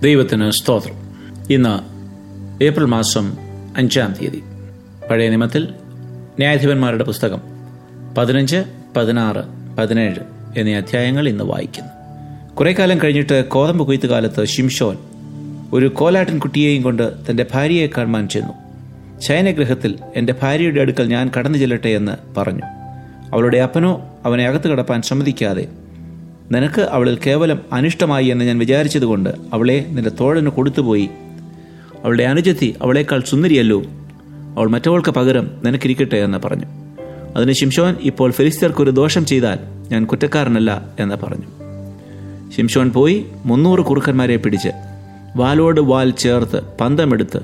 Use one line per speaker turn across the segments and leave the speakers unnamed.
ദൈവത്തിന് സ്തോത്രം ഇന്ന് ഏപ്രിൽ മാസം അഞ്ചാം തീയതി പഴയ നിയമത്തിൽ ന്യായാധിപന്മാരുടെ പുസ്തകം പതിനഞ്ച് പതിനാറ് പതിനേഴ് എന്നീ അധ്യായങ്ങൾ ഇന്ന് വായിക്കുന്നു കുറെ കാലം കഴിഞ്ഞിട്ട് കോതമ്പ് കൊയ്ത്ത് കാലത്ത് ഷിംഷോൻ ഒരു കോലാട്ടൻ കുട്ടിയെയും കൊണ്ട് തൻ്റെ ഭാര്യയെ കാണുവാൻ ചെന്നു ശയനഗൃഹത്തിൽ എൻ്റെ ഭാര്യയുടെ അടുക്കൽ ഞാൻ കടന്നു ചെല്ലട്ടെ എന്ന് പറഞ്ഞു അവളുടെ അപ്പനോ അവനെ അകത്ത് കിടപ്പാൻ സമ്മതിക്കാതെ നിനക്ക് അവളിൽ കേവലം അനിഷ്ടമായി എന്ന് ഞാൻ വിചാരിച്ചതുകൊണ്ട് അവളെ നിന്റെ തോഴന് കൊടുത്തുപോയി അവളുടെ അനുജത്തി അവളേക്കാൾ സുന്ദരിയല്ലോ അവൾ മറ്റവൾക്ക് പകരം നിനക്കിരിക്കട്ടെ എന്ന് പറഞ്ഞു അതിന് ശിംഷോൻ ഇപ്പോൾ ഫിലിസ്തീർക്കൊരു ദോഷം ചെയ്താൽ ഞാൻ കുറ്റക്കാരനല്ല എന്ന് പറഞ്ഞു ശിംഷോൻ പോയി മുന്നൂറ് കുറുക്കന്മാരെ പിടിച്ച് വാലോട് വാൽ ചേർത്ത് പന്തമെടുത്ത്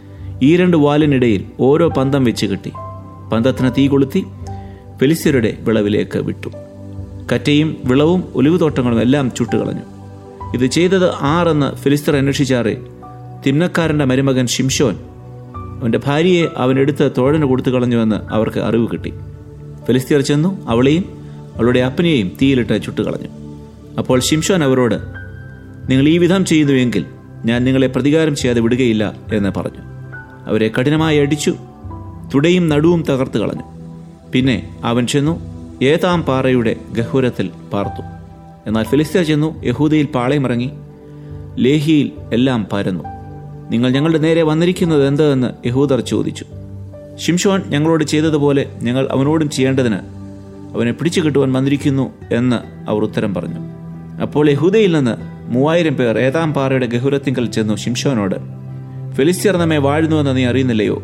ഈ രണ്ട് വാലിനിടയിൽ ഓരോ പന്തം വെച്ച് കിട്ടി പന്തത്തിന് തീ കൊളുത്തി ഫിലിസ്തീരുടെ വിളവിലേക്ക് വിട്ടു കറ്റയും വിളവും ഒലിവുതോട്ടങ്ങളും എല്ലാം ചുട്ടുകളഞ്ഞു ഇത് ചെയ്തത് ആറെന്ന് ഫിലിസ്തർ അന്വേഷിച്ചാറെ തിമ്നക്കാരൻ്റെ മരുമകൻ ഷിംഷോൻ അവൻ്റെ ഭാര്യയെ അവനെടുത്ത് തോഴന് കൊടുത്തു കളഞ്ഞുവെന്ന് അവർക്ക് അറിവ് കിട്ടി ഫിലിസ്തീർ ചെന്നു അവളെയും അവളുടെ അപ്പനെയും തീയിലിട്ട് ചുട്ടുകളഞ്ഞു അപ്പോൾ ഷിംഷോൻ അവരോട് നിങ്ങൾ ഈ വിധം ചെയ്യുന്നുവെങ്കിൽ ഞാൻ നിങ്ങളെ പ്രതികാരം ചെയ്യാതെ വിടുകയില്ല എന്ന് പറഞ്ഞു അവരെ കഠിനമായി അടിച്ചു തുടയും നടുവും തകർത്ത് കളഞ്ഞു പിന്നെ അവൻ ചെന്നു ഏതാം പാറയുടെ ഗഹുരത്തിൽ പാർത്തു എന്നാൽ ഫിലിസ്തീർ ചെന്നു യഹൂദയിൽ പാളയമിറങ്ങി ലേഹിയിൽ എല്ലാം പരന്നു നിങ്ങൾ ഞങ്ങളുടെ നേരെ വന്നിരിക്കുന്നത് എന്തെന്ന് യഹൂദർ ചോദിച്ചു ഷിംഷോൻ ഞങ്ങളോട് ചെയ്തതുപോലെ ഞങ്ങൾ അവനോടും ചെയ്യേണ്ടതിന് അവനെ പിടിച്ചു കിട്ടുവാൻ വന്നിരിക്കുന്നു എന്ന് അവർ ഉത്തരം പറഞ്ഞു അപ്പോൾ യഹൂദയിൽ നിന്ന് മൂവായിരം പേർ ഏതാം പാറയുടെ ഗഹുരത്തിങ്കൽ ചെന്നു ഷിംഷോനോട് ഫിലിസ്തീർ നമ്മെ വാഴുന്നുവെന്ന് നീ അറിയുന്നില്ലയോ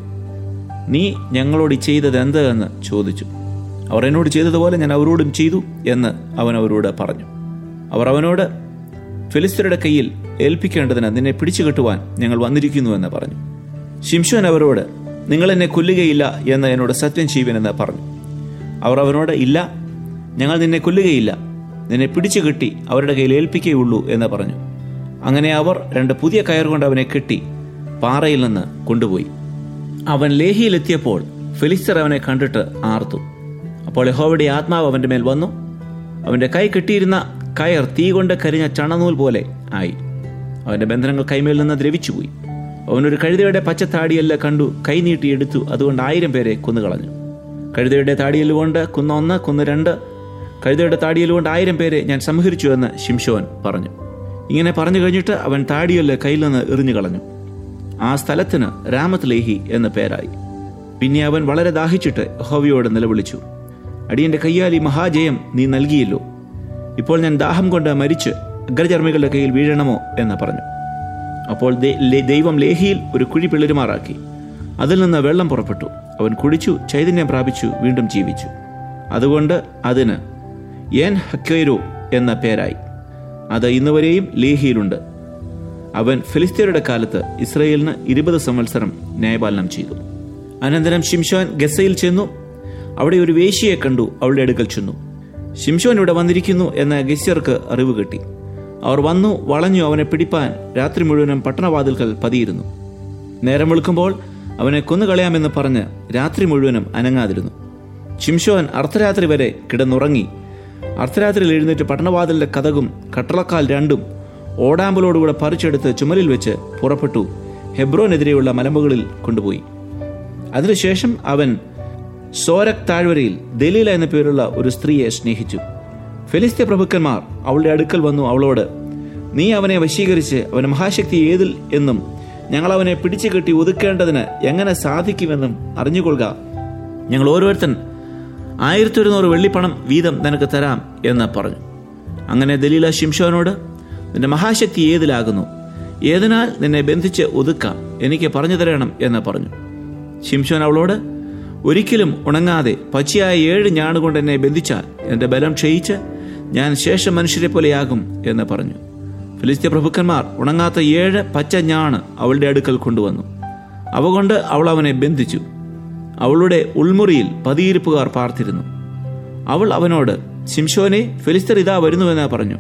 നീ ഞങ്ങളോട് ചെയ്തത് എന്ത് എന്ന് ചോദിച്ചു അവർ എന്നോട് ചെയ്തതുപോലെ ഞാൻ അവരോടും ചെയ്തു എന്ന് അവൻ അവരോട് പറഞ്ഞു അവർ അവനോട് ഫിലിസ്തീരുടെ കയ്യിൽ ഏൽപ്പിക്കേണ്ടതിന് നിന്നെ പിടിച്ചു കെട്ടുവാൻ ഞങ്ങൾ വന്നിരിക്കുന്നുവെന്ന് പറഞ്ഞു ശിംഷോൻ അവരോട് നിങ്ങൾ എന്നെ കൊല്ലുകയില്ല എന്ന് എന്നോട് സത്യം ചെയ്യുവനെന്ന് പറഞ്ഞു അവർ അവനോട് ഇല്ല ഞങ്ങൾ നിന്നെ കൊല്ലുകയില്ല നിന്നെ പിടിച്ചു കെട്ടി അവരുടെ കയ്യിൽ ഏൽപ്പിക്കുകയുള്ളൂ എന്ന് പറഞ്ഞു അങ്ങനെ അവർ രണ്ട് പുതിയ കയർ കൊണ്ട് അവനെ കെട്ടി പാറയിൽ നിന്ന് കൊണ്ടുപോയി അവൻ ലേഹിയിലെത്തിയപ്പോൾ ഫിലിസ്തർ അവനെ കണ്ടിട്ട് ആർത്തു അപ്പോൾ യഹോവയുടെ ആത്മാവ് അവന്റെ മേൽ വന്നു അവന്റെ കൈ കെട്ടിയിരുന്ന കയർ തീ കൊണ്ട് കരിഞ്ഞ ചണനൂൽ പോലെ ആയി അവന്റെ ബന്ധനങ്ങൾ കൈമേൽ നിന്ന് ദ്രവിച്ചുപോയി അവനൊരു കഴുതയുടെ പച്ച താടിയല്ല കണ്ടു കൈ നീട്ടിയെടുത്തു അതുകൊണ്ട് ആയിരം പേരെ കൊന്നുകളഞ്ഞു കഴുതയുടെ താടിയല്ലുകൊണ്ട് കുന്ന ഒന്ന് കുന്ന് രണ്ട് കഴുതയുടെ താടിയല്ലുകൊണ്ട് ആയിരം പേരെ ഞാൻ സംഹരിച്ചു എന്ന് ശിംഷോൻ പറഞ്ഞു ഇങ്ങനെ പറഞ്ഞു കഴിഞ്ഞിട്ട് അവൻ താടിയല്ല് കയ്യിൽ നിന്ന് എറിഞ്ഞു കളഞ്ഞു ആ സ്ഥലത്തിന് രാമത്ത് ലേഹി എന്ന പേരായി പിന്നെ അവൻ വളരെ ദാഹിച്ചിട്ട് ഹോവിയോട് നിലവിളിച്ചു അടിയന്റെ കയ്യാൽ ഈ മഹാജയം നീ നൽകിയല്ലോ ഇപ്പോൾ ഞാൻ ദാഹം കൊണ്ട് മരിച്ച് അഗ്രചർമ്മികളുടെ കയ്യിൽ വീഴണമോ എന്ന് പറഞ്ഞു അപ്പോൾ ദൈവം ലേഹിയിൽ ഒരു കുഴി പിളരുമാറാക്കി അതിൽ നിന്ന് വെള്ളം പുറപ്പെട്ടു അവൻ കുടിച്ചു ചൈതന്യം പ്രാപിച്ചു വീണ്ടും ജീവിച്ചു അതുകൊണ്ട് അതിന് എൻ ഹക്കൈരോ എന്ന പേരായി അത് ഇന്നുവരെയും ലേഹിയിലുണ്ട് അവൻ ഫിലിസ്തീനയുടെ കാലത്ത് ഇസ്രയേലിന് ഇരുപത് സംവത്സരം ന്യായപാലനം ചെയ്തു അനന്തരം ഷിംഷോൻ ഗസയിൽ ചെന്നു അവിടെ ഒരു വേശിയെ കണ്ടു അവളുടെ അടുക്കൽ ചെന്നു ഷിംഷോൻ ഇവിടെ വന്നിരിക്കുന്നു എന്ന ഗസ്യർക്ക് അറിവ് കിട്ടി അവർ വന്നു വളഞ്ഞു അവനെ പിടിപ്പാൻ രാത്രി മുഴുവനും പട്ടണവാതിൽക്കൽ പതിയിരുന്നു നേരം വെളുക്കുമ്പോൾ അവനെ കൊന്നുകളയാമെന്ന് പറഞ്ഞ് രാത്രി മുഴുവനും അനങ്ങാതിരുന്നു ഷിംഷോൻ അർദ്ധരാത്രി വരെ കിടന്നുറങ്ങി അർദ്ധരാത്രിയിൽ എഴുന്നേറ്റ് പട്ടണവാതിലിന്റെ കഥകും കട്ടളക്കാൽ രണ്ടും ഓടാമ്പലോടുകൂടെ പറിച്ചെടുത്ത് ചുമലിൽ വെച്ച് പുറപ്പെട്ടു ഹെബ്രോനെതിരെയുള്ള മലമുകളിൽ കൊണ്ടുപോയി അതിനുശേഷം അവൻ സോരക് താഴ്വരയിൽ ദലീല എന്ന പേരുള്ള ഒരു സ്ത്രീയെ സ്നേഹിച്ചു ഫെലിസ്ത്യ പ്രഭുക്കന്മാർ അവളുടെ അടുക്കൽ വന്നു അവളോട് നീ അവനെ വശീകരിച്ച് അവന് മഹാശക്തി ഏതിൽ എന്നും ഞങ്ങൾ അവനെ പിടിച്ചു കെട്ടി ഒതുക്കേണ്ടതിന് എങ്ങനെ സാധിക്കുമെന്നും അറിഞ്ഞുകൊള്ളുക ഞങ്ങൾ ഓരോരുത്തൻ ആയിരത്തി ഒരുന്നൂറ് വെള്ളിപ്പണം വീതം നിനക്ക് തരാം എന്ന് പറഞ്ഞു അങ്ങനെ ദലീല ശിംഷോനോട് നിന്റെ മഹാശക്തി ഏതിലാകുന്നു ഏതിനാൽ നിന്നെ ബന്ധിച്ച് ഒതുക്കാം എനിക്ക് പറഞ്ഞു തരണം എന്ന് പറഞ്ഞു ശിംഷോൻ അവളോട് ഒരിക്കലും ഉണങ്ങാതെ പച്ചയായ ഏഴ് ഞാണുകൊണ്ട് എന്നെ ബന്ധിച്ചാൽ എൻ്റെ ബലം ക്ഷയിച്ച് ഞാൻ ശേഷം മനുഷ്യരെ പോലെയാകും എന്ന് പറഞ്ഞു ഫിലിസ്തീയ പ്രഭുക്കന്മാർ ഉണങ്ങാത്ത ഏഴ് പച്ച ഞാണ് അവളുടെ അടുക്കൽ കൊണ്ടുവന്നു അവ കൊണ്ട് അവൾ അവനെ ബന്ധിച്ചു അവളുടെ ഉൾമുറിയിൽ പതിയിരിപ്പുകാർ പാർത്തിരുന്നു അവൾ അവനോട് ശിംഷോനെ ഫിലിസ്തർ ഇതാ വരുന്നുവെന്ന് പറഞ്ഞു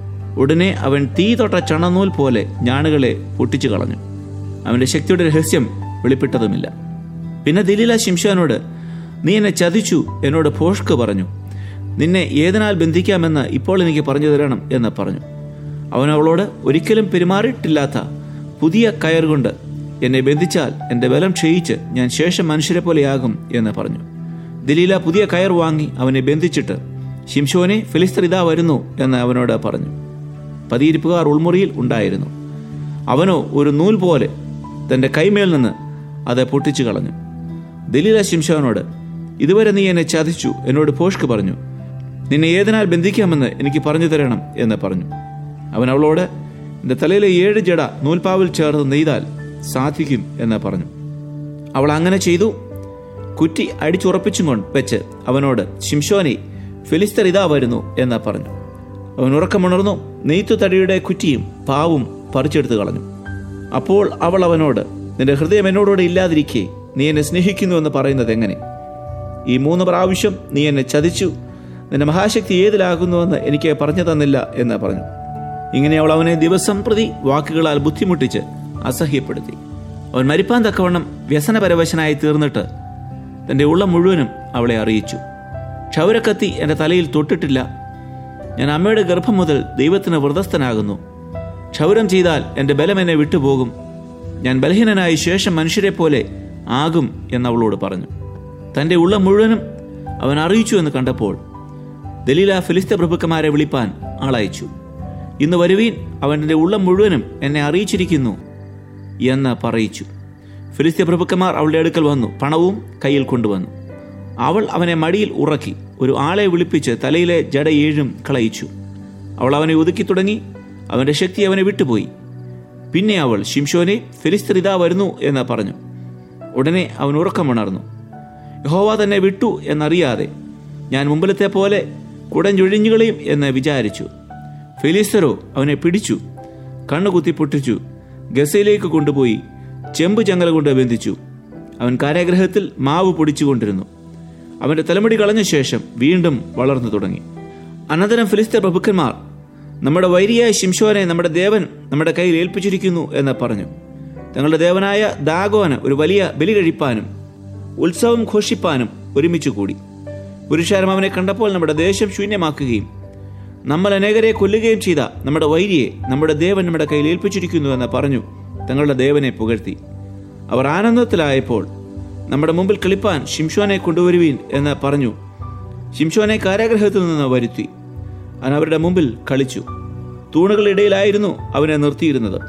ഉടനെ അവൻ തീ തൊട്ട ചണനൂൽ പോലെ ഞാണുകളെ പൊട്ടിച്ചു കളഞ്ഞു അവന്റെ ശക്തിയുടെ രഹസ്യം വെളിപ്പെട്ടതുമില്ല പിന്നെ ദലീല ശിംഷാനോട് നീ എന്നെ ചതിച്ചു എന്നോട് ഭോഷ്ക്ക് പറഞ്ഞു നിന്നെ ഏതിനാൽ ബന്ധിക്കാമെന്ന് ഇപ്പോൾ എനിക്ക് പറഞ്ഞു തരണം എന്ന് പറഞ്ഞു അവൻ അവളോട് ഒരിക്കലും പെരുമാറിയിട്ടില്ലാത്ത പുതിയ കയർ കൊണ്ട് എന്നെ ബന്ധിച്ചാൽ എൻ്റെ ബലം ക്ഷയിച്ച് ഞാൻ ശേഷം മനുഷ്യരെ പോലെയാകും എന്ന് പറഞ്ഞു ദലീല പുതിയ കയർ വാങ്ങി അവനെ ബന്ധിച്ചിട്ട് ശിംശോനെ ഫിലിസ്തർ ഇതാ വരുന്നു എന്ന് അവനോട് പറഞ്ഞു പതിയിരിപ്പുകാർ ഉൾമുറിയിൽ ഉണ്ടായിരുന്നു അവനോ ഒരു നൂൽ പോലെ തൻ്റെ കൈമേൽ നിന്ന് അത് പൊട്ടിച്ചു കളഞ്ഞു ദലീല ശിംശോനോട് ഇതുവരെ നീ എന്നെ ചതിച്ചു എന്നോട് ഭോഷ്ക്ക് പറഞ്ഞു നിന്നെ ഏതിനാൽ ബന്ധിക്കാമെന്ന് എനിക്ക് പറഞ്ഞു തരണം എന്ന് പറഞ്ഞു അവൻ അവളോട് എൻ്റെ തലയിലെ ഏഴ് ജട നൂൽപ്പാവിൽ ചേർത്ത് നെയ്താൽ സാധിക്കും എന്ന് പറഞ്ഞു അവൾ അങ്ങനെ ചെയ്തു കുറ്റി അടിച്ചുറപ്പിച്ചും കൊണ്ട് വെച്ച് അവനോട് ശിംശോനെ ഫിലിസ്തർ ഇതാ വരുന്നു എന്ന് പറഞ്ഞു അവൻ ഉറക്കമുണർന്നു നെയ്ത്തു തടിയുടെ കുറ്റിയും പാവും പറിച്ചെടുത്ത് കളഞ്ഞു അപ്പോൾ അവൾ അവനോട് നിന്റെ ഹൃദയം എന്നോടുകൂടെ ഇല്ലാതിരിക്കെ നീ എന്നെ സ്നേഹിക്കുന്നു എന്ന് പറയുന്നത് എങ്ങനെ ഈ മൂന്ന് പ്രാവശ്യം നീ എന്നെ ചതിച്ചു നിന്റെ മഹാശക്തി ഏതിലാകുന്നുവെന്ന് എനിക്ക് പറഞ്ഞു തന്നില്ല എന്ന് പറഞ്ഞു ഇങ്ങനെ അവൾ അവനെ ദിവസം പ്രതി വാക്കുകളാൽ ബുദ്ധിമുട്ടിച്ച് അസഹ്യപ്പെടുത്തി അവൻ മരിപ്പാൻ തക്കവണ്ണം വ്യസനപരവശനായി തീർന്നിട്ട് തൻ്റെ ഉള്ളം മുഴുവനും അവളെ അറിയിച്ചു ക്ഷൗരക്കത്തി എൻ്റെ തലയിൽ തൊട്ടിട്ടില്ല ഞാൻ അമ്മയുടെ ഗർഭം മുതൽ ദൈവത്തിന് വ്രതസ്ഥനാകുന്നു ക്ഷൗരം ചെയ്താൽ എൻ്റെ ബലം എന്നെ വിട്ടുപോകും ഞാൻ ബലഹീനനായി ശേഷം മനുഷ്യരെ പോലെ ആകും എന്നവളോട് പറഞ്ഞു തൻ്റെ ഉള്ളം മുഴുവനും അവൻ അറിയിച്ചു എന്ന് കണ്ടപ്പോൾ ദലീല ഫിലിസ്ത പ്രഭുക്കന്മാരെ വിളിപ്പാൻ ആളയച്ചു ഇന്ന് വരുവീൻ അവൻ്റെ ഉള്ളം മുഴുവനും എന്നെ അറിയിച്ചിരിക്കുന്നു എന്ന് പറയിച്ചു ഫിലിസ്തീയ പ്രഭുക്കന്മാർ അവളുടെ അടുക്കൽ വന്നു പണവും കയ്യിൽ കൊണ്ടുവന്നു അവൾ അവനെ മടിയിൽ ഉറക്കി ഒരു ആളെ വിളിപ്പിച്ച് തലയിലെ ജട ഏഴും കളയിച്ചു അവൾ അവനെ ഒതുക്കി തുടങ്ങി അവന്റെ ശക്തി അവനെ വിട്ടുപോയി പിന്നെ അവൾ ശിംഷോനെ ഫിലിസ്തർ ഇതാ വരുന്നു എന്ന് പറഞ്ഞു ഉടനെ അവൻ ഉറക്കമുണർന്നു യഹോവ തന്നെ വിട്ടു എന്നറിയാതെ ഞാൻ മുമ്പിലത്തെ പോലെ കുടഞ്ഞൊഴിഞ്ഞുകളയും എന്ന് വിചാരിച്ചു ഫിലിസ്തരോ അവനെ പിടിച്ചു കണ്ണുകുത്തി പൊട്ടിച്ചു ഗസയിലേക്ക് കൊണ്ടുപോയി ചെമ്പ് ചങ്ങല കൊണ്ട് ബന്ധിച്ചു അവൻ കാരാഗ്രഹത്തിൽ മാവ് പൊടിച്ചുകൊണ്ടിരുന്നു അവന്റെ തലമുടി കളഞ്ഞ ശേഷം വീണ്ടും വളർന്നു തുടങ്ങി അനന്തരം ഫിലിസ്തീൻ പ്രഭുക്കന്മാർ നമ്മുടെ വൈരിയായ ശിംശോനെ നമ്മുടെ ദേവൻ നമ്മുടെ കയ്യിൽ ഏൽപ്പിച്ചിരിക്കുന്നു എന്ന് പറഞ്ഞു തങ്ങളുടെ ദേവനായ ദാഗോന് ഒരു വലിയ ബലി കഴിപ്പാനും ഉത്സവം ഘോഷിപ്പാനും ഒരുമിച്ച് കൂടി പുരുഷാരം അവനെ കണ്ടപ്പോൾ നമ്മുടെ ദേശം ശൂന്യമാക്കുകയും നമ്മൾ അനേകരെ കൊല്ലുകയും ചെയ്ത നമ്മുടെ വൈരിയെ നമ്മുടെ ദേവൻ നമ്മുടെ കയ്യിൽ ഏൽപ്പിച്ചിരിക്കുന്നു എന്ന് പറഞ്ഞു തങ്ങളുടെ ദേവനെ പുകഴ്ത്തി അവർ ആനന്ദത്തിലായപ്പോൾ നമ്മുടെ മുമ്പിൽ കളിപ്പാൻ ശിംഷോനെ കൊണ്ടുവരുവീൻ എന്ന് പറഞ്ഞു ശിംഷോനെ കാരാഗ്രഹത്തിൽ നിന്ന് വരുത്തി അവൻ അവരുടെ മുമ്പിൽ കളിച്ചു തൂണുകളുടെ ഇടയിലായിരുന്നു അവനെ നിർത്തിയിരുന്നത്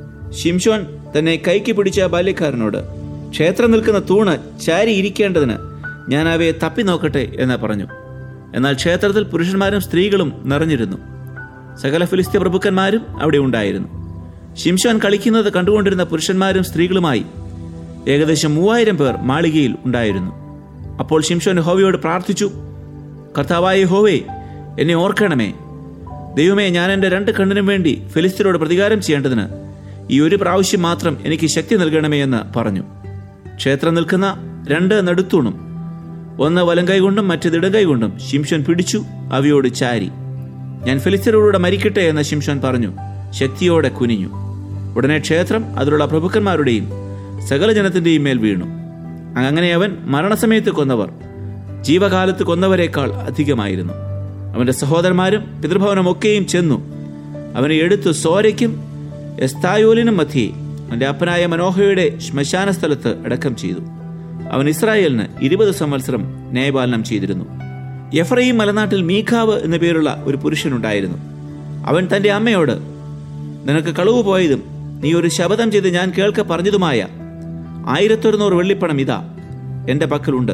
ശിംഷോൻ തന്നെ കൈക്ക് പിടിച്ച ബാല്യക്കാരനോട് ക്ഷേത്രം നിൽക്കുന്ന തൂണ് ചാരി ഇരിക്കേണ്ടതിന് ഞാൻ അവയെ തപ്പി നോക്കട്ടെ എന്ന് പറഞ്ഞു എന്നാൽ ക്ഷേത്രത്തിൽ പുരുഷന്മാരും സ്ത്രീകളും നിറഞ്ഞിരുന്നു സകല ഫിലിസ്തീയ പ്രഭുക്കന്മാരും അവിടെ ഉണ്ടായിരുന്നു ശിംഷോൻ കളിക്കുന്നത് കണ്ടുകൊണ്ടിരുന്ന പുരുഷന്മാരും സ്ത്രീകളുമായി ഏകദേശം മൂവായിരം പേർ മാളികയിൽ ഉണ്ടായിരുന്നു അപ്പോൾ ശിംഷോൻ ഹോവയോട് പ്രാർത്ഥിച്ചു കർത്താവായ ഹോവേ എന്നെ ഓർക്കണമേ ദൈവമേ ഞാൻ എൻ്റെ രണ്ട് കണ്ണിനും വേണ്ടി ഫിലിസ്തീനോട് പ്രതികാരം ചെയ്യേണ്ടതിന് ഈ ഒരു പ്രാവശ്യം മാത്രം എനിക്ക് ശക്തി നൽകണമേ എന്ന് പറഞ്ഞു ക്ഷേത്രം നിൽക്കുന്ന രണ്ട് നെടുത്തൂണും ഒന്ന് വലങ്കൈ കൊണ്ടും മറ്റേത് ഇടങ്കൈ കൊണ്ടും ശിംഷോൻ പിടിച്ചു അവയോട് ചാരി ഞാൻ ഫിലിസ്തീനോടുകൂടെ മരിക്കട്ടെ എന്ന് ശിംഷോൻ പറഞ്ഞു ശക്തിയോടെ കുനിഞ്ഞു ഉടനെ ക്ഷേത്രം അതിലുള്ള പ്രഭുക്കന്മാരുടെയും സകല ജനത്തിന്റെയും മേൽ വീണു അങ്ങനെ അവൻ മരണസമയത്ത് കൊന്നവർ ജീവകാലത്ത് കൊന്നവരെക്കാൾ അധികമായിരുന്നു അവന്റെ സഹോദരന്മാരും പിതൃഭവനും ഒക്കെയും ചെന്നു അവനെ എടുത്തു സോരയ്ക്കും എസ്തായോലിനും മധ്യേ അവന്റെ അപ്പനായ മനോഹയുടെ ശ്മശാന സ്ഥലത്ത് അടക്കം ചെയ്തു അവൻ ഇസ്രായേലിന് ഇരുപത് സംവത്സരം ന്യായപാലനം ചെയ്തിരുന്നു എഫ്രൈം മലനാട്ടിൽ മീഖാവ് എന്ന പേരുള്ള ഒരു പുരുഷനുണ്ടായിരുന്നു അവൻ തന്റെ അമ്മയോട് നിനക്ക് കളവ് പോയതും നീ ഒരു ശപഥം ചെയ്ത് ഞാൻ കേൾക്ക പറഞ്ഞതുമായ ആയിരത്തൊരുന്നൂറ് വെള്ളിപ്പണം ഇതാ എൻ്റെ പക്കലുണ്ട്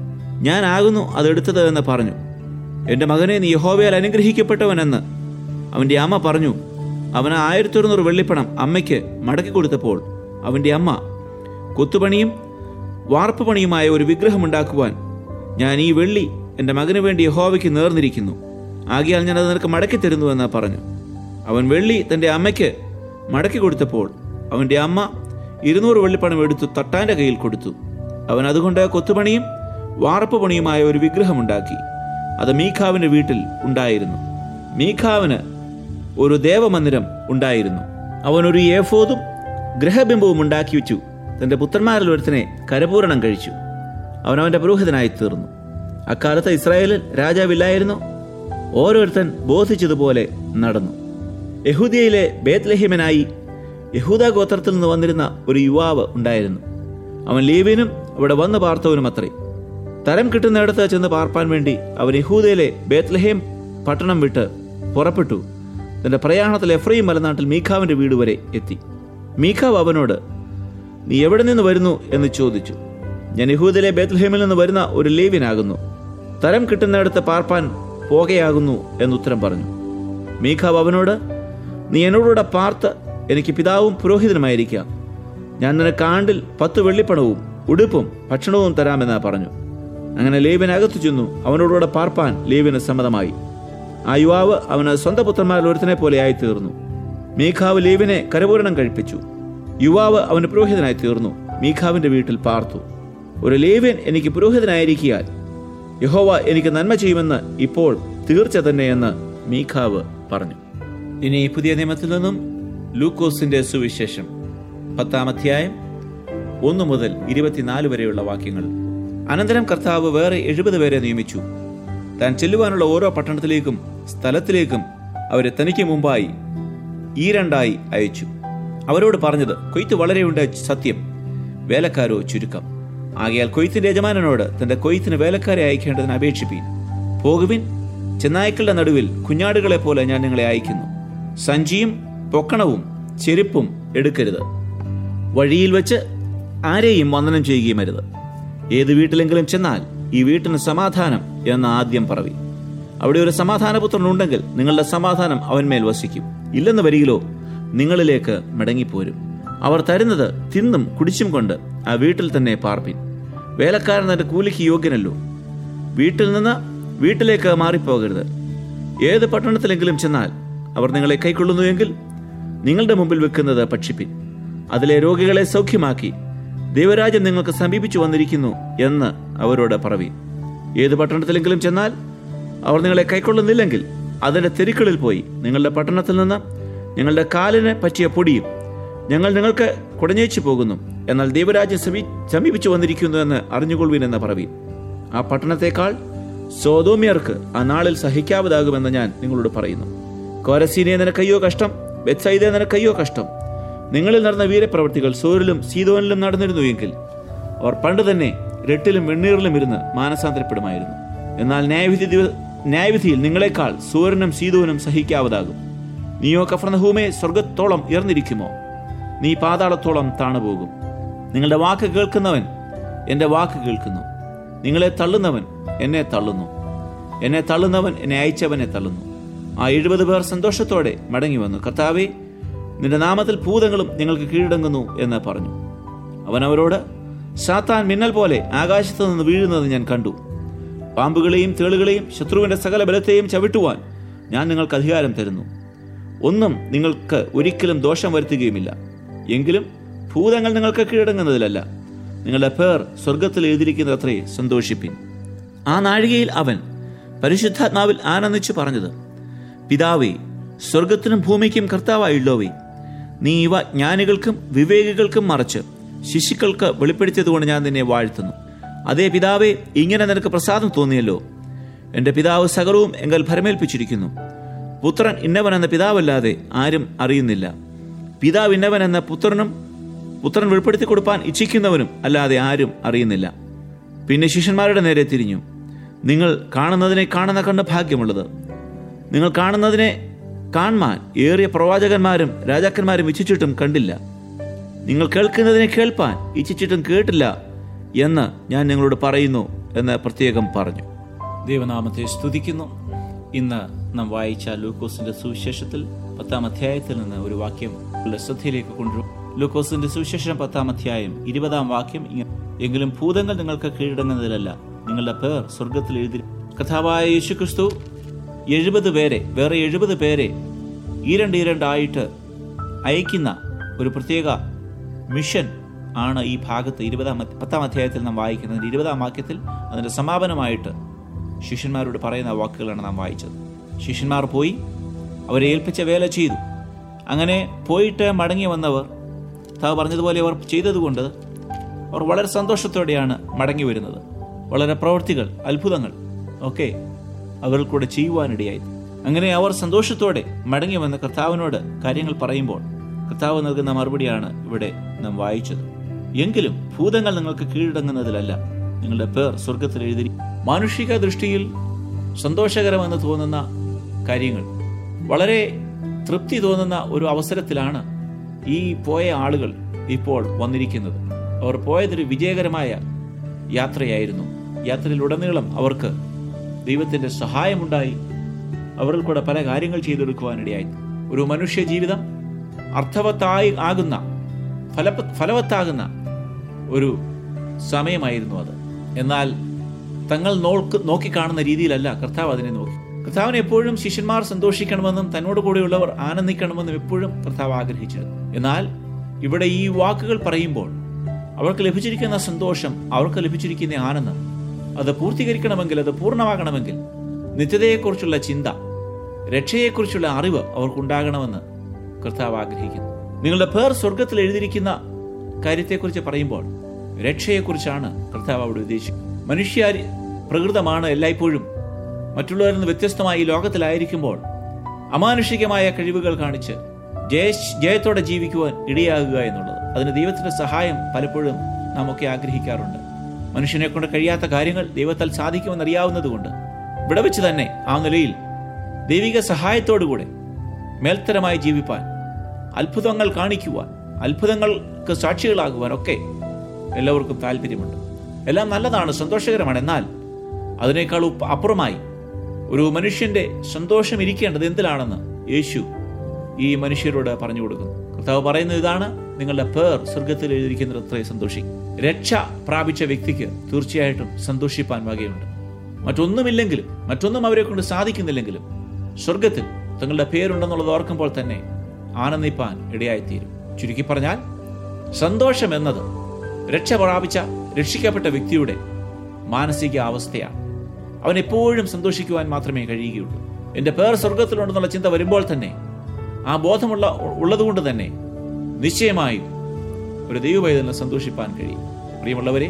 ഞാൻ ആകുന്നു അതെടുത്തത് എന്ന് പറഞ്ഞു എൻ്റെ മകനെ നീ യഹോവയാൽ അനുഗ്രഹിക്കപ്പെട്ടവനെന്ന് അവൻ്റെ അമ്മ പറഞ്ഞു അവന് ആയിരത്തൊരുന്നൂറ് വെള്ളിപ്പണം അമ്മയ്ക്ക് മടക്കി കൊടുത്തപ്പോൾ അവൻ്റെ അമ്മ കൊത്തുപണിയും വാർപ്പ് പണിയുമായ ഒരു വിഗ്രഹമുണ്ടാക്കുവാൻ ഞാൻ ഈ വെള്ളി എൻ്റെ മകന് വേണ്ടി യഹോവയ്ക്ക് നേർന്നിരിക്കുന്നു ആകിയാൽ ഞാൻ അത് നിനക്ക് മടക്കി തരുന്നുവെന്ന് പറഞ്ഞു അവൻ വെള്ളി തൻ്റെ അമ്മയ്ക്ക് മടക്കി കൊടുത്തപ്പോൾ അവൻ്റെ അമ്മ ഇരുന്നൂറ് വെള്ളിപ്പണം എടുത്തു തട്ടാൻ്റെ കയ്യിൽ കൊടുത്തു അവൻ അതുകൊണ്ട് കൊത്തുപണിയും വാർപ്പ് പണിയുമായ ഒരു വിഗ്രഹമുണ്ടാക്കി അത് മീഖാവിൻ്റെ വീട്ടിൽ ഉണ്ടായിരുന്നു മീഖാവിന് ഒരു ദേവമന്ദിരം ഉണ്ടായിരുന്നു അവൻ ഒരു ഏഫോദും ഗ്രഹബിംബവും ഉണ്ടാക്കി വെച്ചു തന്റെ പുത്രന്മാരിൽ ഒരുത്തനെ കരപൂരണം കഴിച്ചു അവൻ അവന്റെ പുരോഹിതനായി തീർന്നു അക്കാലത്ത് ഇസ്രായേലിൽ രാജാവില്ലായിരുന്നു ഓരോരുത്തൻ ബോധിച്ചതുപോലെ നടന്നു യഹൂദിയയിലെ ബേത്ലഹിമനായി യഹൂദ ഗോത്രത്തിൽ നിന്ന് വന്നിരുന്ന ഒരു യുവാവ് ഉണ്ടായിരുന്നു അവൻ ലേവ്യനും അവിടെ വന്ന് പാർത്തവനും അത്രേ തരം കിട്ടുന്നിടത്ത് ചെന്ന് പാർപ്പാൻ വേണ്ടി അവൻ യഹൂദയിലെ ബേത്ലഹേം പട്ടണം വിട്ട് പുറപ്പെട്ടു തന്റെ പ്രയാണത്തിൽ എഫ്രൈം മലനാട്ടിൽ മീഖാവിന്റെ വീട് വരെ എത്തി മീഖാവ് അവനോട് നീ എവിടെ നിന്ന് വരുന്നു എന്ന് ചോദിച്ചു ഞാൻ യഹൂദിലെ ബേത്ലഹേമിൽ നിന്ന് വരുന്ന ഒരു ലേവ്യനാകുന്നു തരം കിട്ടുന്നിടത്ത് പാർപ്പാൻ പോകയാകുന്നു എന്നുത്തരം പറഞ്ഞു മീഖാവ് അവനോട് നീ എന്നോടുകൂടെ പാർത്ത് എനിക്ക് പിതാവും പുരോഹിതനുമായിരിക്കാം ഞാൻ നിനക്ക് ആണ്ടിൽ പത്ത് വെള്ളിപ്പണവും ഉടുപ്പും ഭക്ഷണവും തരാമെന്ന് പറഞ്ഞു അങ്ങനെ ലേവ്യൻ അകത്തു ചെന്നു അവനോടുകൂടെ പാർപ്പാൻ ലേവ്യന് സമ്മതമായി ആ യുവാവ് അവന് സ്വന്തം പുത്രന്മാരിൽ ഒരുത്തനെ പോലെയായി തീർന്നു മീഖാവ് ലേവിനെ കരപൂരണം കഴിപ്പിച്ചു യുവാവ് അവന് പുരോഹിതനായി തീർന്നു മീഖാവിന്റെ വീട്ടിൽ പാർത്തു ഒരു ലേവ്യൻ എനിക്ക് പുരോഹിതനായിരിക്കാൻ യഹോവ എനിക്ക് നന്മ ചെയ്യുമെന്ന് ഇപ്പോൾ തീർച്ച തന്നെ എന്ന് മീഖാവ് പറഞ്ഞു ഇനി പുതിയ നിയമത്തിൽ നിന്നും ലൂക്കോസിന്റെ സുവിശേഷം പത്താം അധ്യായം ഒന്ന് മുതൽ ഇരുപത്തിനാല് വരെയുള്ള വാക്യങ്ങൾ അനന്തരം കർത്താവ് വേറെ എഴുപത് പേരെ നിയമിച്ചു താൻ ചെല്ലുവാനുള്ള ഓരോ പട്ടണത്തിലേക്കും സ്ഥലത്തിലേക്കും അവരെ തനിക്ക് മുമ്പായി ഈ രണ്ടായി അയച്ചു അവരോട് പറഞ്ഞത് കൊയ്ത്ത് വളരെയുണ്ട് സത്യം വേലക്കാരോ ചുരുക്കം ആകയാൽ കൊയ്ത്തിന്റെ യജമാനനോട് തന്റെ കൊയ്ത്തിന് വേലക്കാരെ അയക്കേണ്ടതിന് അപേക്ഷിപ്പീൻ പോകുവിൻ ചെന്നായ്ക്കളുടെ നടുവിൽ കുഞ്ഞാടുകളെ പോലെ ഞാൻ നിങ്ങളെ അയക്കുന്നു സഞ്ചിയും പൊക്കണവും ചെരുപ്പും എടുക്കരുത് വഴിയിൽ വെച്ച് ആരെയും വന്ദനം ചെയ്യുകയും അരുത് ഏത് വീട്ടിലെങ്കിലും ചെന്നാൽ ഈ വീട്ടിന് സമാധാനം എന്ന് ആദ്യം പറവി അവിടെ ഒരു സമാധാനപുത്രൻ ഉണ്ടെങ്കിൽ നിങ്ങളുടെ സമാധാനം അവന്മേൽ വസിക്കും ഇല്ലെന്ന് വരികിലോ നിങ്ങളിലേക്ക് മടങ്ങിപ്പോരും അവർ തരുന്നത് തിന്നും കുടിച്ചും കൊണ്ട് ആ വീട്ടിൽ തന്നെ പാർപ്പിൻ വേലക്കാരൻ തന്റെ കൂലിക്ക് യോഗ്യനല്ലോ വീട്ടിൽ നിന്ന് വീട്ടിലേക്ക് മാറിപ്പോകരുത് ഏത് പട്ടണത്തിലെങ്കിലും ചെന്നാൽ അവർ നിങ്ങളെ കൈക്കൊള്ളുന്നുവെങ്കിൽ നിങ്ങളുടെ മുമ്പിൽ വെക്കുന്നത് പക്ഷിപ്പിൻ അതിലെ രോഗികളെ സൗഖ്യമാക്കി ദൈവരാജ്യം നിങ്ങൾക്ക് സമീപിച്ചു വന്നിരിക്കുന്നു എന്ന് അവരോട് പറവീൻ ഏത് പട്ടണത്തിലെങ്കിലും ചെന്നാൽ അവർ നിങ്ങളെ കൈക്കൊള്ളുന്നില്ലെങ്കിൽ അതിന്റെ തെരുക്കളിൽ പോയി നിങ്ങളുടെ പട്ടണത്തിൽ നിന്ന് ഞങ്ങളുടെ കാലിന് പറ്റിയ പൊടിയും ഞങ്ങൾ നിങ്ങൾക്ക് കുടഞ്ഞേച്ചു പോകുന്നു എന്നാൽ ദൈവരാജ്യം സമീ സമീപിച്ചു വന്നിരിക്കുന്നു എന്ന് അറിഞ്ഞുകൊള്ളുവിൻ എന്ന് പറവീൻ ആ പട്ടണത്തെക്കാൾ സോതോമ്യർക്ക് ആ നാളിൽ സഹിക്കാവതാകുമെന്ന് ഞാൻ നിങ്ങളോട് പറയുന്നു കോരസീനെ നിനക്കയ്യോ കഷ്ടം ബെത്സൈദെ നിനക്കയ്യോ കഷ്ടം നിങ്ങളിൽ നടന്ന വീരപ്രവർത്തികൾ സൂര്യലും സീതോനിലും നടന്നിരുന്നുവെങ്കിൽ അവർ പണ്ട് തന്നെ രട്ടിലും വെണ്ണീറിലും ഇരുന്ന് മാനസാന്തരപ്പെടുമായിരുന്നു എന്നാൽ ന്യായവിധി ദിവ- ന്യായവിധിയിൽ നിങ്ങളെക്കാൾ സൂര്യനും സീതോനും സഹിക്കാവതാകും നീയോ കഫർണഹൂമേ സ്വർഗത്തോളം ഉയർന്നിരിക്കുമോ നീ പാതാളത്തോളം താണുപോകും നിങ്ങളുടെ വാക്ക് കേൾക്കുന്നവൻ എൻ്റെ വാക്ക് കേൾക്കുന്നു നിങ്ങളെ തള്ളുന്നവൻ എന്നെ തള്ളുന്നു എന്നെ തള്ളുന്നവൻ എന്നെ അയച്ചവനെ തള്ളുന്നു ആ എഴുപത് പേർ സന്തോഷത്തോടെ മടങ്ങി വന്നു കർത്താവേ നിന്റെ നാമത്തിൽ ഭൂതങ്ങളും ഞങ്ങൾക്ക് കീഴടങ്ങുന്നു എന്ന് പറഞ്ഞു അവൻ അവരോട് സാത്താൻ മിന്നൽ പോലെ ആകാശത്ത് നിന്ന് വീഴുന്നത് ഞാൻ കണ്ടു പാമ്പുകളെയും തേളുകളെയും ശത്രുവിന്റെ സകല ബലത്തെയും ചവിട്ടുവാൻ ഞാൻ നിങ്ങൾക്ക് അധികാരം തരുന്നു ഒന്നും നിങ്ങൾക്ക് ഒരിക്കലും ദോഷം വരുത്തുകയുമില്ല എങ്കിലും ഭൂതങ്ങൾ നിങ്ങൾക്ക് കീഴടങ്ങുന്നതിലല്ല നിങ്ങളുടെ പേർ സ്വർഗത്തിൽ എഴുതിയിരിക്കുന്ന അത്രേ സന്തോഷിപ്പിൻ ആ നാഴികയിൽ അവൻ പരിശുദ്ധാത്മാവിൽ ആനന്ദിച്ചു പറഞ്ഞത് പിതാവേ സ്വർഗത്തിനും ഭൂമിക്കും കർത്താവായുള്ളവേ നീ ഇവ ജ്ഞാനികൾക്കും വിവേകികൾക്കും മറച്ച് ശിശുക്കൾക്ക് വെളിപ്പെടുത്തിയതുകൊണ്ട് ഞാൻ നിന്നെ വാഴ്ത്തുന്നു അതേ പിതാവേ ഇങ്ങനെ നിനക്ക് പ്രസാദം തോന്നിയല്ലോ എൻ്റെ പിതാവ് സകലവും എങ്കൽ ഭരമേൽപ്പിച്ചിരിക്കുന്നു പുത്രൻ ഇന്നവൻ എന്ന പിതാവല്ലാതെ ആരും അറിയുന്നില്ല പിതാവ് ഇന്നവൻ എന്ന പുത്രനും പുത്രൻ വെളിപ്പെടുത്തി കൊടുപ്പാൻ ഇച്ഛിക്കുന്നവനും അല്ലാതെ ആരും അറിയുന്നില്ല പിന്നെ ശിഷ്യന്മാരുടെ നേരെ തിരിഞ്ഞു നിങ്ങൾ കാണുന്നതിനെ കാണുന്ന കണ്ട് ഭാഗ്യമുള്ളത് നിങ്ങൾ കാണുന്നതിനെ കാണാൻ ഏറിയ പ്രവാചകന്മാരും രാജാക്കന്മാരും ഇച്ഛിച്ചിട്ടും കണ്ടില്ല നിങ്ങൾ കേൾക്കുന്നതിനെ കേൾപ്പാൻ ഇച്ഛിച്ചിട്ടും കേട്ടില്ല എന്ന് ഞാൻ നിങ്ങളോട് പറയുന്നു എന്ന് പ്രത്യേകം പറഞ്ഞു ദൈവനാമത്തെ സ്തുതിക്കുന്നു ഇന്ന് നാം വായിച്ച ലൂക്കോസിന്റെ സുവിശേഷത്തിൽ പത്താം അധ്യായത്തിൽ നിന്ന് ഒരു വാക്യം ഉള്ള ശ്രദ്ധയിലേക്ക് കൊണ്ടുവരും ലൂക്കോസിന്റെ സുവിശേഷം പത്താം അധ്യായം ഇരുപതാം വാക്യം ഇങ്ങനെ എങ്കിലും ഭൂതങ്ങൾ നിങ്ങൾക്ക് കീഴടങ്ങുന്നതിലല്ല നിങ്ങളുടെ പേർ സ്വർഗത്തിൽ എഴുതി കഥാവായ യേശുക്രിസ്തു എഴുപത് പേരെ വേറെ എഴുപത് പേരെ ഈരണ്ട് ഈരണ്ടായിട്ട് അയക്കുന്ന ഒരു പ്രത്യേക മിഷൻ ആണ് ഈ ഭാഗത്ത് ഇരുപതാം അധ്യ- പത്താം അധ്യായത്തിൽ നാം വായിക്കുന്നത് ഇരുപതാം വാക്യത്തിൽ അതിൻ്റെ സമാപനമായിട്ട് ശിഷ്യന്മാരോട് പറയുന്ന വാക്കുകളാണ് നാം വായിച്ചത് ശിഷ്യന്മാർ പോയി അവരെ ഏൽപ്പിച്ച വേല ചെയ്തു അങ്ങനെ പോയിട്ട് മടങ്ങി വന്നവർ താ പറഞ്ഞതുപോലെ അവർ ചെയ്തതുകൊണ്ട് അവർ വളരെ സന്തോഷത്തോടെയാണ് മടങ്ങി വരുന്നത് വളരെ പ്രവൃത്തികൾ അത്ഭുതങ്ങൾ ഒക്കെ അവർ കൂടെ ചെയ്യുവാനിടയായി അങ്ങനെ അവർ സന്തോഷത്തോടെ മടങ്ങി വന്ന് കർത്താവിനോട് കാര്യങ്ങൾ പറയുമ്പോൾ കർത്താവ് നൽകുന്ന മറുപടിയാണ് ഇവിടെ നാം വായിച്ചത് എങ്കിലും ഭൂതങ്ങൾ നിങ്ങൾക്ക് കീഴടങ്ങുന്നതിലല്ല നിങ്ങളുടെ പേർ സ്വർഗത്തിൽ എഴുതി മാനുഷിക ദൃഷ്ടിയിൽ സന്തോഷകരമെന്ന് തോന്നുന്ന കാര്യങ്ങൾ വളരെ തൃപ്തി തോന്നുന്ന ഒരു അവസരത്തിലാണ് ഈ പോയ ആളുകൾ ഇപ്പോൾ വന്നിരിക്കുന്നത് അവർ പോയതൊരു വിജയകരമായ യാത്രയായിരുന്നു യാത്രയിലുടനീളം അവർക്ക് ദൈവത്തിന്റെ സഹായമുണ്ടായി അവരിൽ കൂടെ പല കാര്യങ്ങൾ ചെയ്തെടുക്കുവാനിടയായി ഒരു മനുഷ്യ ജീവിതം അർത്ഥവത്തായി ആകുന്ന ഫല ഫലവത്താകുന്ന ഒരു സമയമായിരുന്നു അത് എന്നാൽ തങ്ങൾ നോക്ക് നോക്കിക്കാണുന്ന രീതിയിലല്ല കർത്താവ് അതിനെ നോക്കി കർത്താവിനെ എപ്പോഴും ശിഷ്യന്മാർ സന്തോഷിക്കണമെന്നും തന്നോട് കൂടെയുള്ളവർ ആനന്ദിക്കണമെന്നും എപ്പോഴും കർത്താവ് ആഗ്രഹിച്ചിരുന്നു എന്നാൽ ഇവിടെ ഈ വാക്കുകൾ പറയുമ്പോൾ അവർക്ക് ലഭിച്ചിരിക്കുന്ന സന്തോഷം അവർക്ക് ലഭിച്ചിരിക്കുന്ന ആനന്ദം അത് പൂർത്തീകരിക്കണമെങ്കിൽ അത് പൂർണ്ണമാകണമെങ്കിൽ നിത്യതയെക്കുറിച്ചുള്ള ചിന്ത രക്ഷയെക്കുറിച്ചുള്ള അറിവ് അവർക്കുണ്ടാകണമെന്ന് കർത്താവ് ആഗ്രഹിക്കുന്നു നിങ്ങളുടെ പേർ സ്വർഗത്തിൽ എഴുതിയിരിക്കുന്ന കാര്യത്തെക്കുറിച്ച് പറയുമ്പോൾ രക്ഷയെക്കുറിച്ചാണ് കർത്താവ് അവിടെ ഉദ്ദേശിക്കുന്നത് മനുഷ്യ പ്രകൃതമാണ് എല്ലായ്പ്പോഴും മറ്റുള്ളവരിൽ നിന്ന് വ്യത്യസ്തമായി ഈ ലോകത്തിലായിരിക്കുമ്പോൾ അമാനുഷികമായ കഴിവുകൾ കാണിച്ച് ജയ ജയത്തോടെ ജീവിക്കുവാൻ ഇടയാകുക എന്നുള്ളത് അതിന് ദൈവത്തിന്റെ സഹായം പലപ്പോഴും നാം ഒക്കെ ആഗ്രഹിക്കാറുണ്ട് മനുഷ്യനെ കൊണ്ട് കഴിയാത്ത കാര്യങ്ങൾ ദൈവത്താൽ സാധിക്കുമെന്ന് അറിയാവുന്നതുകൊണ്ട് ഇവിടെ വെച്ച് തന്നെ ആ നിലയിൽ ദൈവിക സഹായത്തോടുകൂടെ മേൽത്തരമായി ജീവിപ്പാൻ അത്ഭുതങ്ങൾ കാണിക്കുവാൻ അത്ഭുതങ്ങൾക്ക് സാക്ഷികളാകുവാൻ ഒക്കെ എല്ലാവർക്കും താല്പര്യമുണ്ട് എല്ലാം നല്ലതാണ് സന്തോഷകരമാണ് എന്നാൽ അതിനേക്കാൾ ഉപ്പ് അപ്പുറമായി ഒരു മനുഷ്യന്റെ സന്തോഷം ഇരിക്കേണ്ടത് എന്തിലാണെന്ന് യേശു ഈ മനുഷ്യരോട് പറഞ്ഞു കൊടുക്കുന്നു കർത്താവ് പറയുന്നത് ഇതാണ് നിങ്ങളുടെ പേർ സ്വർഗത്തിൽ എഴുതിയിരിക്കുന്നത് അത്രയും സന്തോഷിക്കും രക്ഷ പ്രാപിച്ച വ്യക്തിക്ക് തീർച്ചയായിട്ടും സന്തോഷിപ്പാൻ വകയുണ്ട് മറ്റൊന്നുമില്ലെങ്കിലും മറ്റൊന്നും അവരെ കൊണ്ട് സാധിക്കുന്നില്ലെങ്കിലും സ്വർഗത്തിൽ തങ്ങളുടെ പേരുണ്ടെന്നുള്ളത് ഓർക്കുമ്പോൾ തന്നെ ആനന്ദിപ്പാൻ ഇടയായിത്തീരും ചുരുക്കി പറഞ്ഞാൽ സന്തോഷം എന്നത് രക്ഷ പ്രാപിച്ച രക്ഷിക്കപ്പെട്ട വ്യക്തിയുടെ മാനസിക അവസ്ഥയാണ് അവൻ എപ്പോഴും സന്തോഷിക്കുവാൻ മാത്രമേ കഴിയുകയുള്ളൂ എൻ്റെ പേർ സ്വർഗത്തിലുണ്ടെന്നുള്ള ചിന്ത വരുമ്പോൾ തന്നെ ആ ബോധമുള്ള ഉള്ളതുകൊണ്ട് തന്നെ നിശ്ചയമായും ഒരു ദൈവവൈതലിനെ സന്തോഷിപ്പാൻ കഴിയും പ്രിയമുള്ളവരെ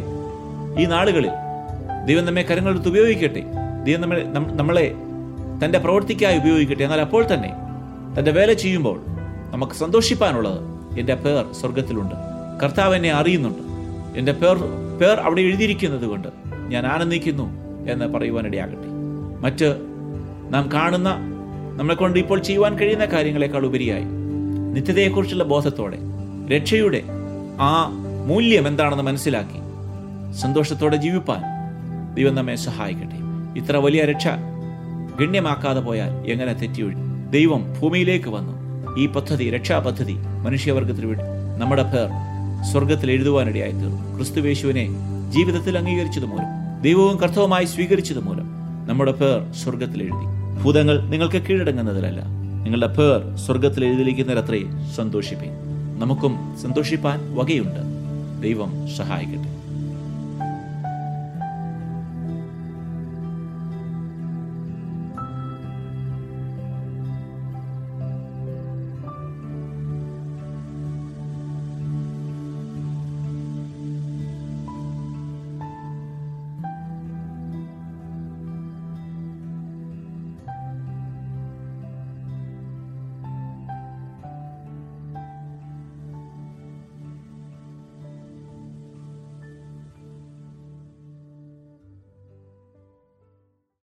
ഈ നാളുകളിൽ ദൈവം നമ്മെ കരങ്ങളെടുത്ത് ഉപയോഗിക്കട്ടെ ദൈവം നമ്മളെ നമ്മളെ തൻ്റെ പ്രവൃത്തിക്കായി ഉപയോഗിക്കട്ടെ എന്നാൽ അപ്പോൾ തന്നെ തൻ്റെ വേല ചെയ്യുമ്പോൾ നമുക്ക് സന്തോഷിപ്പാനുള്ളത് എൻ്റെ പേർ സ്വർഗത്തിലുണ്ട് കർത്താവ് എന്നെ അറിയുന്നുണ്ട് എൻ്റെ പേർ പേർ അവിടെ എഴുതിയിരിക്കുന്നത് കൊണ്ട് ഞാൻ ആനന്ദിക്കുന്നു എന്ന് പറയുവാനിടയാകട്ടെ മറ്റ് നാം കാണുന്ന നമ്മളെ കൊണ്ട് ഇപ്പോൾ ചെയ്യുവാൻ കഴിയുന്ന കാര്യങ്ങളെക്കാൾ ഉപരിയായി നിത്യതയെക്കുറിച്ചുള്ള ബോധത്തോടെ രക്ഷയുടെ ആ മൂല്യം എന്താണെന്ന് മനസ്സിലാക്കി സന്തോഷത്തോടെ ജീവിപ്പാൻ ദൈവം നമ്മെ സഹായിക്കട്ടെ ഇത്ര വലിയ രക്ഷ ഗണ്യമാക്കാതെ പോയാൽ എങ്ങനെ തെറ്റിയൊഴി ദൈവം ഭൂമിയിലേക്ക് വന്നു ഈ പദ്ധതി രക്ഷാ പദ്ധതി മനുഷ്യവർഗത്തിന് വേണ്ടി നമ്മുടെ പേർ സ്വർഗത്തിൽ എഴുതുവാനിടയായി തീർന്നു ക്രിസ്തുവേശുവിനെ ജീവിതത്തിൽ അംഗീകരിച്ചത് മൂലം ദൈവവും കർത്തവുമായി സ്വീകരിച്ചത് മൂലം നമ്മുടെ പേർ സ്വർഗത്തിൽ എഴുതി ഭൂതങ്ങൾ നിങ്ങൾക്ക് കീഴടങ്ങുന്നതിലല്ല നിങ്ങളുടെ പേർ സ്വർഗത്തിൽ എഴുതിയിരിക്കുന്നതിലത്രേ സന്തോഷിപ്പേ നമുക്കും സന്തോഷിപ്പാൻ വകയുണ്ട് ദൈവം സഹായിക്കട്ടെ